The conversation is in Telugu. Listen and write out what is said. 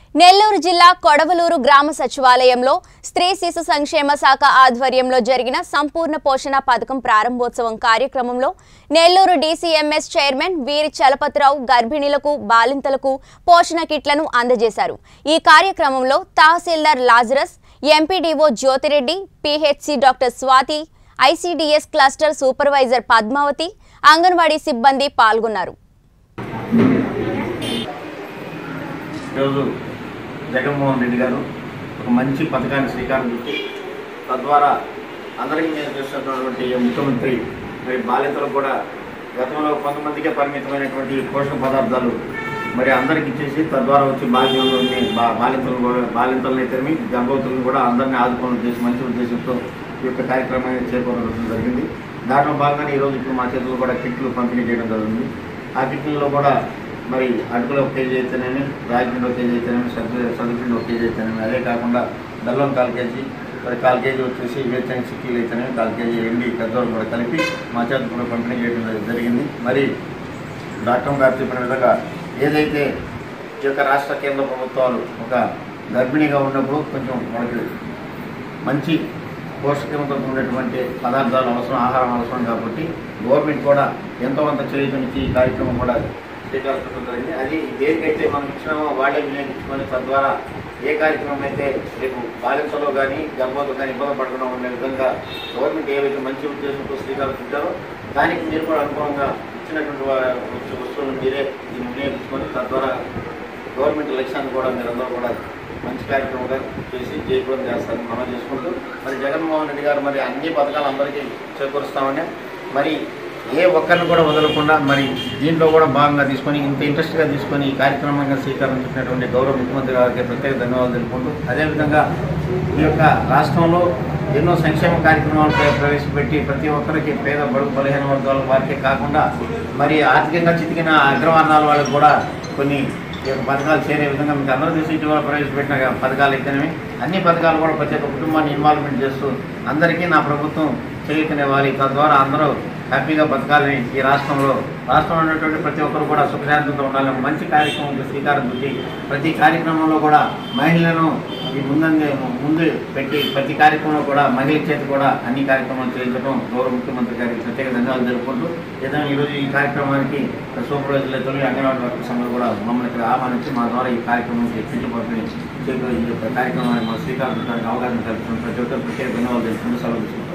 నెల్లూరు జిల్లా కొడవలూరు గ్రామ సచివాలయంలో స్త్రీ శిశు సంక్షేమ శాఖ ఆధ్వర్యంలో జరిగిన సంపూర్ణ పోషణ పథకం ప్రారంభోత్సవం కార్యక్రమంలో నెల్లూరు డీసీఎంఎస్ చైర్మన్ వీరి చలపతిరావు గర్భిణీలకు బాలింతలకు పోషణ కిట్లను అందజేశారు ఈ కార్యక్రమంలో తహసీల్దార్ Lazarus MPDO Jyothi Reddy PHC doctor Swathi ICDS cluster supervisor Padmavathi anganwadi సిబ్బంది పాల్గొన్నారు ఈరోజు జగన్మోహన్ రెడ్డి గారు ఒక మంచి పథకాన్ని శ్రీకారం చుట్టి తద్వారా అందరికీ నేను చేస్తున్నటువంటి ఈ ముఖ్యమంత్రి మరి బాలింతలకు కూడా గతంలో కొంతమందికే పరిమితమైనటువంటి పోషక పదార్థాలు మరి అందరికీ ఇచ్చేసి తద్వారా వచ్చి బాల్యంలోని బా బాలింతలు కూడా బాలింతలను అయితేమి గర్భవతులను కూడా అందరినీ ఆదుకోవడం ఉద్దేశం మంచి ఉద్దేశంతో ఈ యొక్క కార్యక్రమాన్ని చేపట్టడం జరిగింది దాంట్లో భాగంగానే ఈరోజు ఇప్పుడు మా చేతుల్లో కూడా కిట్లు పంపిణీ చేయడం జరిగింది ఆ కిట్లలో కూడా మరి అటుకులు ఒక కేజీ అయితేనేమి రాగి పిండి ఒక కేజీ అయితేనేమి సగ్గు సగ్గుపిండి ఒక కేజీ అయితేనేమి అదే కాకుండా బెల్లం కాల్ కేజీ మరి కాల్ కేజీ వచ్చేసి వేరుశనగ చిక్కీలు అయితేనేమి కాల్ కేజీ ఎండి పెద్దవాళ్ళు కూడా కలిపి మా చేత కూడా పంపిణీ చేయడం జరి- జరిగింది మరి డాక్టర్ గారు చెప్పిన విధంగా ఏదైతే ఈ యొక్క రాష్ట్ర కేంద్ర ప్రభుత్వాలు ఒక గర్భిణీగా ఉన్నప్పుడు కొంచెం మనకి మంచి పోషకంతో ఉండేటువంటి పదార్థాలు అవసరం ఆహారం అవసరం కాబట్టి గవర్నమెంట్ కూడా ఎంతో కొంత చేయించి ఈ కార్యక్రమం కూడా శ్రీకారం జరిగింది అది దేనికైతే మనం ఇచ్చినామో వాళ్ళే వినియోగించుకొని తద్వారా ఏ కార్యక్రమం అయితే రేపు బాలింతలో కానీ గర్భవతులు కానీ ఇబ్బంది పడకుండా ఉండే విధంగా గవర్నమెంట్ ఏవైతే మంచి ఉద్దేశంతో శ్రీకారం చుట్టారో దానికి మీరు కూడా అనుకూలంగా ఇచ్చినటువంటి వా- వస్తువులను మీరే దీన్ని వినియోగించుకొని తద్వారా గవర్నమెంట్ లక్ష్యాన్ని కూడా మీరందరూ కూడా మంచి కార్యక్రమంగా చేసి జయప్రదం చేస్తారని మనం చేసుకుంటూ మరి జగన్మోహన్ రెడ్డి గారు మరి అన్ని పథకాలు అందరికీ చేకూరుస్తామని మరి ఏ ఒక్కరిని కూడా వదలకుండా మరి దీంట్లో కూడా భాగంగా తీసుకొని ఇంత ఇంట్రెస్ట్గా తీసుకొని ఈ కార్యక్రమంగా శ్రీకారం చుట్టినటువంటి గౌరవ ముఖ్యమంత్రి గారికి ప్రత్యేక ధన్యవాదాలు తెలుపుకుంటూ అదేవిధంగా ఈ యొక్క రాష్ట్రంలో ఎన్నో సంక్షేమ కార్యక్రమాలు ప్ర- ప్రవేశపెట్టి ప్రతి ఒక్కరికి పేద బడుగు బలహీన వర్గాల వారికే కాకుండా మరి ఆర్థికంగా చితికిన అగ్రవర్ణాల వాళ్ళకి కూడా కొన్ని ఈ యొక్క పథకాలు చేరే విధంగా మీకు అందరూ తెలిసి ఇటీవల ప్రవేశపెట్టిన పథకాలు అయితేనేవి అన్ని పథకాలు కూడా ప్రతి ఒక్క కుటుంబాన్ని ఇన్వాల్వ్మెంట్ చేస్తూ అందరికీ నా ప్రభుత్వం చేయుతనివ్వాలి తద్వారా అందరూ హ్యాపీగా బతకాలని ఈ రాష్ట్రంలో రాష్ట్రంలో ఉన్నటువంటి ప్రతి ఒక్కరు కూడా సుఖశాంతితో ఉండాలని మంచి కార్యక్రమం శ్రీకారం చుట్టి ప్రతి కార్యక్రమంలో కూడా మహిళలను ఈ ముందంజ ముందు పెట్టి ప్రతి కార్యక్రమంలో కూడా మహిళల చేతి కూడా అన్ని కార్యక్రమాలు చేయించడం గౌరవ ముఖ్యమంత్రి గారికి ప్రత్యేక ధన్యవాదాలు జరుపుకుంటూ ఏదైనా ఈరోజు ఈ కార్యక్రమానికి సూపర్వైజర్లు తొలి అంగన్వాడీ వర్కర్స్ అందరూ కూడా మమ్మల్ని ఇక్కడ ఆహ్వానించి మా ద్వారా ఈ కార్యక్రమం కిట్లు పంపిణీ చేపట్టి ఈ యొక్క కార్యక్రమాన్ని మా శ్రీకారం చుట్టడానికి అవగాహన కల్పిస్తున్న ప్రతి ఒక్కరు ప్రత్యేక ధన్యవాదాలు తెలుపుకుంటూ సెలవు తీసుకుంటాం